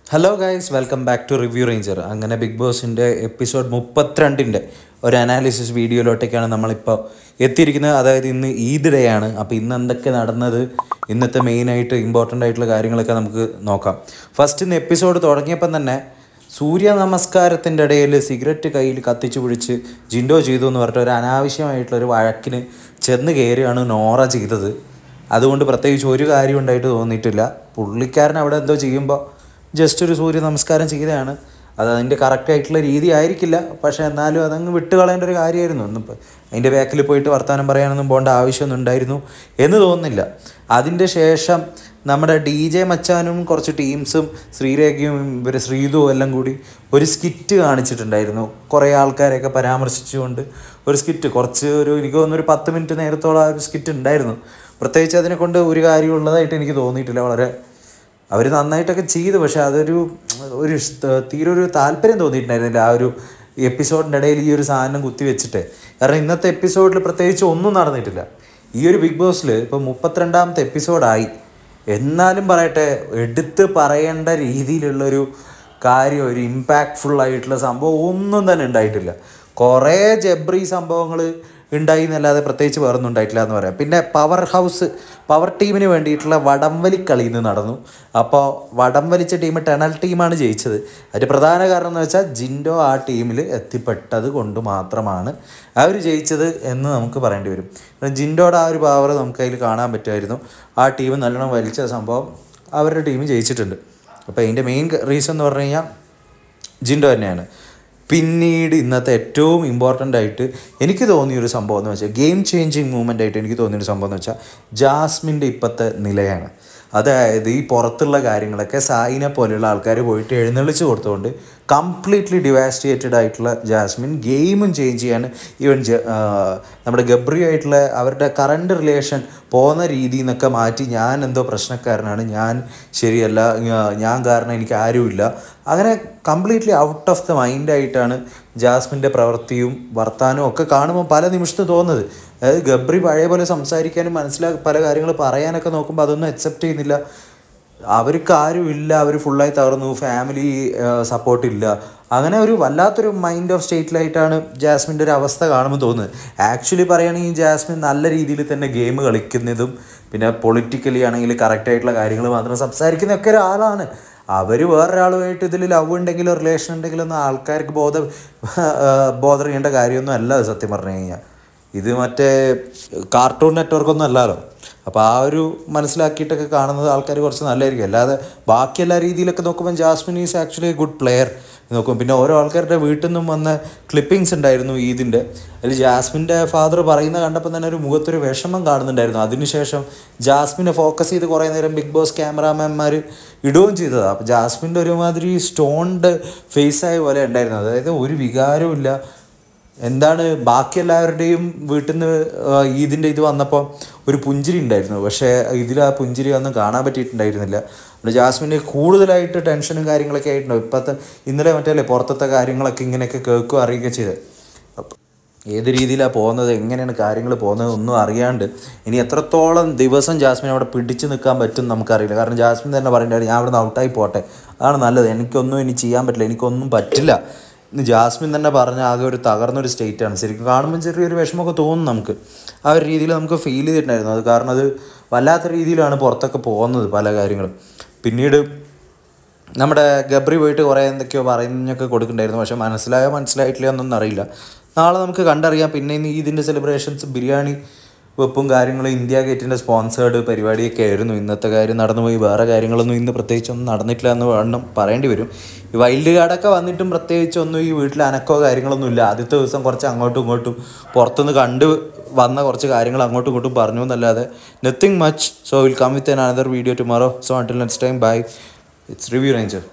hello guys welcome back to review ranger അങ്ങനെ big ബോസിൻ്റെ episode മുപ്പത്തിരണ്ടിൻ്റെ ഒരു അനാലിസിസ് വീഡിയോയിലോട്ടേക്കാണ് നമ്മളിപ്പോൾ എത്തിയിരിക്കുന്നത് അതായത് ഇന്ന് ഈദ് ഡേ ആണ് അപ്പോൾ ഇന്ന് എന്തൊക്കെ നടന്നത് ഇന്നത്തെ മെയിനായിട്ട് ഇമ്പോർട്ടൻ്റ് ആയിട്ടുള്ള കാര്യങ്ങളൊക്കെ നമുക്ക് നോക്കാം ഫസ്റ്റ് ഇന്ന് എപ്പിസോഡ് തുടങ്ങിയപ്പം തന്നെ സൂര്യ നമസ്കാരത്തിൻ്റെ ഇടയിൽ സിഗരറ്റ് കയ്യിൽ കത്തിച്ചു പിടിച്ച് ജിൻഡോ ചെയ്തു എന്ന് പറഞ്ഞിട്ട് ഒരു അനാവശ്യമായിട്ടുള്ള ഒരു വഴക്കിന് ചെന്ന് കയറിയാണ് നോറ ചെയ്തത് അതുകൊണ്ട് പ്രത്യേകിച്ച് ഒരു കാര്യം ഉണ്ടായിട്ട് തോന്നിയിട്ടില്ല പുള്ളിക്കാരൻ അവിടെ എന്തോ ചെയ്യുമ്പോൾ ജസ്റ്റ് ഒരു സൂര്യ നമസ്കാരം ചെയ്തതാണ് അത് അതിൻ്റെ കറക്റ്റ് ആയിട്ടുള്ള രീതി ആയിരിക്കില്ല പക്ഷേ എന്നാലും അതങ്ങ് വിട്ട് കളയേണ്ട ഒരു കാര്യമായിരുന്നു ഒന്നും അതിൻ്റെ ബാക്കിൽ പോയിട്ട് വർത്തമാനം പറയാനൊന്നും പോകേണ്ട ആവശ്യമൊന്നും ഉണ്ടായിരുന്നു എന്ന് തോന്നുന്നില്ല അതിൻ്റെ ശേഷം നമ്മുടെ ഡി ജെ മച്ചാനും കുറച്ച് ടീംസും ശ്രീരേഖയും ഇവർ ശ്രീതുവും എല്ലാം കൂടി ഒരു സ്കിറ്റ് കാണിച്ചിട്ടുണ്ടായിരുന്നു കുറേ ആൾക്കാരെയൊക്കെ പരാമർശിച്ചുകൊണ്ട് ഒരു സ്കിറ്റ് കുറച്ച് ഒരു എനിക്ക് തോന്നുന്നു ഒരു പത്ത് മിനിറ്റ് നേരത്തോളം ആ ഒരു സ്കിറ്റ് ഉണ്ടായിരുന്നു പ്രത്യേകിച്ച് അതിനെ കൊണ്ട് ഒരു കാര്യമുള്ളതായിട്ട് എനിക്ക് തോന്നിയിട്ടില്ല വളരെ അവർ നന്നായിട്ടൊക്കെ ചെയ്തു പക്ഷെ അതൊരു ഒരു സ്- തീരെ ഒരു താല്പര്യം തോന്നിയിട്ടുണ്ടായിരുന്നില്ല ആ ഒരു എപ്പിസോഡിൻ്റെ ഇടയിൽ ഈ ഒരു സാധനം കുത്തി വെച്ചിട്ട് കാരണം ഇന്നത്തെ എപ്പിസോഡിൽ പ്രത്യേകിച്ച് ഒന്നും നടന്നിട്ടില്ല ഈ ഒരു ബിഗ് ബോസിൽ ഇപ്പോൾ മുപ്പത്തിരണ്ടാമത്തെ എപ്പിസോഡായി എന്നാലും പറയട്ടെ എടുത്ത് പറയേണ്ട രീതിയിലുള്ളൊരു കാര്യം ഒരു ഇമ്പാക്റ്റ്ഫുൾ ആയിട്ടുള്ള സംഭവം ഒന്നും തന്നെ ഉണ്ടായിട്ടില്ല കുറേ ജബ്രി സംഭവങ്ങൾ ഉണ്ടായി എന്നല്ലാതെ പ്രത്യേകിച്ച് വേറൊന്നും ഉണ്ടായിട്ടില്ല എന്ന് പറയാം പിന്നെ പവർ ഹൗസ് പവർ ടീമിന് വേണ്ടിയിട്ടുള്ള വടംവലി കളി ഇന്ന് നടന്നു അപ്പോൾ വടം വലിച്ച ടീം ടണൽ ടീമാണ് ജയിച്ചത് അതിൻ്റെ പ്രധാന കാരണം എന്ന് വെച്ചാൽ ജിൻഡോ ആ ടീമിൽ എത്തിപ്പെട്ടത് കൊണ്ട് മാത്രമാണ് അവർ ജയിച്ചത് എന്ന് നമുക്ക് പറയേണ്ടി വരും കാരണം ജിൻഡോയുടെ ആ ഒരു പവർ നമുക്ക് അതിൽ കാണാൻ പറ്റുമായിരുന്നു ആ ടീം നല്ലോണം വലിച്ച സംഭവം അവരുടെ ടീം ജയിച്ചിട്ടുണ്ട് അപ്പോൾ അതിൻ്റെ മെയിൻ റീസൺ എന്ന് പറഞ്ഞു കഴിഞ്ഞാൽ ജിൻഡോ തന്നെയാണ് പിന്നീട് ഇന്നത്തെ ഏറ്റവും ഇമ്പോർട്ടൻ്റ് ആയിട്ട് എനിക്ക് തോന്നിയൊരു സംഭവം എന്ന് വെച്ചാൽ ഗെയിം ചേഞ്ചിങ് മൂവ്മെൻ്റ് ആയിട്ട് എനിക്ക് തോന്നിയൊരു സംഭവം എന്ന് വെച്ചാൽ ജാസ്മിൻ്റെ ഇപ്പോഴത്തെ നിലയാണ് അതായത് ഈ പുറത്തുള്ള കാര്യങ്ങളൊക്കെ സായിനെ പോലെയുള്ള ആൾക്കാർ പോയിട്ട് എഴുന്നള്ളിച്ച് കൊടുത്തുകൊണ്ട് കംപ്ലീറ്റ്ലി ഡിവാസ്റ്റേറ്റഡ് ആയിട്ടുള്ള ജാസ്മിൻ ഗെയിമും ചേഞ്ച് ചെയ്യാൻ ഈവൻ നമ്മുടെ ഗബ്രി ആയിട്ടുള്ള അവരുടെ കറണ്ട് റിലേഷൻ പോകുന്ന രീതി എന്നൊക്കെ മാറ്റി ഞാൻ എന്തോ പ്രശ്നക്കാരനാണ് ഞാൻ ശരിയല്ല ഞാ- ഞാൻ കാരണം എനിക്ക് ആരുമില്ല അങ്ങനെ കംപ്ലീറ്റ്ലി ഔട്ട് ഓഫ് ദ മൈൻഡായിട്ടാണ് ജാസ്മിൻ്റെ പ്രവൃത്തിയും വർത്താനവും ഒക്കെ കാണുമ്പോൾ പല നിമിഷത്തും തോന്നുന്നത് അതായത് ഗബ്രി പഴയ പോലെ സംസാരിക്കാനും മനസ്സിലാ പല കാര്യങ്ങൾ പറയാനൊക്കെ നോക്കുമ്പോൾ അതൊന്നും അക്സെപ്റ്റ് ചെയ്യുന്നില്ല അവർക്ക് ആരും ഇല്ല അവർ ഫുള്ളായി തകർന്നു ഫാമിലി സപ്പോർട്ട് ഇല്ല അങ്ങനെ ഒരു വല്ലാത്തൊരു മൈൻഡ് ഓഫ് സ്റ്റേറ്റിലായിട്ടാണ് ജാസ്മിൻ്റെ ഒരു അവസ്ഥ കാണുമ്പോൾ തോന്നുന്നത് ആക്ച്വലി പറയുകയാണെങ്കിൽ ജാസ്മിൻ നല്ല രീതിയിൽ തന്നെ ഗെയിം കളിക്കുന്നതും പിന്നെ പൊളിറ്റിക്കലി ആണെങ്കിൽ കറക്റ്റ് ആയിട്ടുള്ള കാര്യങ്ങൾ മാത്രം സംസാരിക്കുന്നതൊക്കെ ഒരാളാണ് അവർ വേറൊരാളുമായിട്ട് ഇതിൽ ലവ് ഉണ്ടെങ്കിലോ റിലേഷൻ ഉണ്ടെങ്കിലോ ഒന്നും ആൾക്കാർക്ക് ബോധ ബോധർ ചെയ്യേണ്ട കാര്യമൊന്നും അല്ല അത് സത്യം പറഞ്ഞു കഴിഞ്ഞാൽ ഇത് മറ്റേ കാർട്ടൂൺ നെറ്റ്വർക്കൊന്നും അല്ലല്ലോ അപ്പോൾ ആ ഒരു മനസ്സിലാക്കിയിട്ടൊക്കെ കാണുന്നത് ആൾക്കാർ കുറച്ച് നല്ലതായിരിക്കും അല്ലാതെ ബാക്കി എല്ലാ രീതിയിലൊക്കെ നോക്കുമ്പോൾ Jasmine is actually a good player നോക്കും പിന്നെ ഓരോ ആൾക്കാരുടെ വീട്ടിൽ നിന്നും വന്ന ക്ലിപ്പിങ്സ് ഉണ്ടായിരുന്നു ഈദിൻ്റെ അതിൽ ജാസ്മിൻ്റെ ഫാദർ പറയുന്ന കണ്ടപ്പോൾ തന്നെ ഒരു മുഖത്തൊരു വിഷമം കാണുന്നുണ്ടായിരുന്നു അതിനുശേഷം ജാസ്മിനെ ഫോക്കസ് ചെയ്ത് കുറേ നേരം ബിഗ് ബോസ് ക്യാമറാമാൻമാർ ഇടുകയും ചെയ്തതാണ് അപ്പോൾ ജാസ്മിൻ്റെ ഒരുമാതിരി സ്റ്റോൺഡ് ഫേസായ പോലെ ഉണ്ടായിരുന്നു അതായത് ഒരു വികാരവും ഇല്ല എന്താണ് ബാക്കി എല്ലാവരുടെയും വീട്ടിൽ നിന്ന് ഈദിൻ്റെ ഇത് വന്നപ്പോൾ ഒരു പുഞ്ചിരി ഉണ്ടായിരുന്നു പക്ഷേ ഇതിൽ ആ പുഞ്ചിരി ഒന്നും കാണാൻ പറ്റിയിട്ടുണ്ടായിരുന്നില്ല നമ്മുടെ ജാസ്മിന് കൂടുതലായിട്ട് ടെൻഷനും കാര്യങ്ങളൊക്കെ ആയിട്ടുണ്ടാവും ഇപ്പോഴത്തെ ഇന്നലെ മറ്റേ പുറത്തത്തെ കാര്യങ്ങളൊക്കെ ഇങ്ങനെയൊക്കെ കേൾക്കുകയും അറിയുകയൊക്കെ ചെയ്ത് അപ്പം ഏത് രീതിയിലാണ് പോകുന്നത് എങ്ങനെയാണ് കാര്യങ്ങൾ പോകുന്നത് ഒന്നും അറിയാണ്ട് ഇനി എത്രത്തോളം ദിവസം ജാസ്മിൻ അവിടെ പിടിച്ചു നിൽക്കാൻ പറ്റും നമുക്കറിയില്ല കാരണം ജാസ്മിൻ തന്നെ പറയേണ്ടത് ഞാൻ അവിടെ നിന്ന് ഔട്ടായി പോട്ടെ അതാണ് നല്ലത് എനിക്കൊന്നും ഇനി ചെയ്യാൻ പറ്റില്ല എനിക്കൊന്നും പറ്റില്ല ഇന്ന് ജാസ്മിൻ തന്നെ പറഞ്ഞ ആകെ ഒരു തകർന്നൊരു സ്റ്റേറ്റാണ് ശരിക്കും കാണുമ്പോൾ ചെറിയൊരു വിഷമമൊക്കെ തോന്നും നമുക്ക് ആ ഒരു രീതിയിൽ നമുക്ക് ഫീൽ ചെയ്തിട്ടുണ്ടായിരുന്നു അത് കാരണം അത് വല്ലാത്ത രീതിയിലാണ് പുറത്തൊക്കെ പോകുന്നത് പല കാര്യങ്ങളും പിന്നീട് നമ്മുടെ ഗബ്രി പോയിട്ട് കുറേ എന്തൊക്കെയോ പറയുന്നൊക്കെ കൊടുക്കണ്ടായിരുന്നു പക്ഷെ മനസ്സിലായോ മനസ്സിലായിട്ടില്ല എന്നൊന്നും അറിയില്ല നാളെ നമുക്ക് കണ്ടറിയാം പിന്നെ ഇനി ഇതിൻ്റെ സെലിബ്രേഷൻസ് ബിരിയാണി വെപ്പും കാര്യങ്ങളും ഇന്ത്യ ഗേറ്റിൻ്റെ സ്പോൺസേർഡ് പരിപാടിയൊക്കെ ആയിരുന്നു ഇന്നത്തെ കാര്യം നടന്നുപോയി വേറെ കാര്യങ്ങളൊന്നും ഇന്ന് പ്രത്യേകിച്ചൊന്നും നടന്നിട്ടില്ല എന്ന് വേണം പറയേണ്ടി വരും ഈ വൈൽഡ് കാർഡൊക്കെ വന്നിട്ടും പ്രത്യേകിച്ചൊന്നും ഈ വീട്ടിൽ അനക്കോ കാര്യങ്ങളൊന്നും ഇല്ല ആദ്യത്തെ ദിവസം കുറച്ച് അങ്ങോട്ടും ഇങ്ങോട്ടും പുറത്തുനിന്ന് കണ്ട് വന്ന കുറച്ച് കാര്യങ്ങൾ അങ്ങോട്ടും ഇങ്ങോട്ടും പറഞ്ഞു എന്നല്ലാതെ nothing much so will come with another video tomorrow so until next time bye it's review ranger